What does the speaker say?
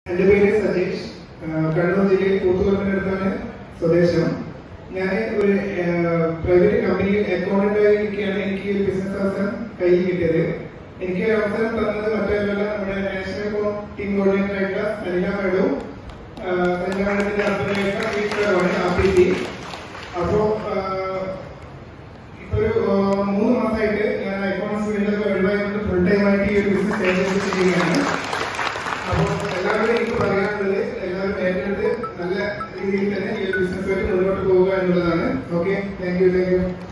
എൻ്റെ പേര് സജീഷ് ആഹ് കണ്ണൂർ ജില്ലയിൽ കൂത്തുപറമ്പിനടുത്താണ് സ്വദേശം ഞാൻ ഒരു പ്രൈവറ്റ് കമ്പനിയിൽ അക്കൗണ്ടന്റായി ഇരിക്കുകയാണ് എനിക്ക് ഈ ഒരു ബിസിനസ് അവസരം കയ്യിൽ കിട്ടിയത് എനിക്ക് ഒരു അവസരം തന്നത് മറ്റൊരുമല്ല നമ്മുടെ നാഷണൽ ടീം കോർഡിനേറ്റർ ആയിട്ടുള്ള സനില മേഡവും സനില മേഡത്തിന്റെ ഹസ്ബൻഡായിട്ടുള്ള വീട്ടിലാണ് ആപ്പിറ്റി അപ്പോൾ ഇപ്പൊ ഒരു ആഹ് മൂന്ന് മാസമായിട്ട് ഞാൻ അക്കൗണ്ട്സ് ഫീൽഡൊക്കെ ഒഴിവായിക്കൊണ്ട് ഫുൾ ടൈം ആയിട്ട് ഈ ഒരു ബിസിനസ് ഏറ്റെടുത്ത് ചെയ്യുകയാണ് അപ്പോൾ എല്ലാവരും എനിക്ക് പറയാനുള്ളത് എല്ലാവരും ഏറ്റെടുത്ത് നല്ല രീതിയിൽ തന്നെ ഈ ഒരു ബിസിനസ്സുമായിട്ട് മുന്നോട്ട് പോവുക എന്നുള്ളതാണ് okay thank you thank U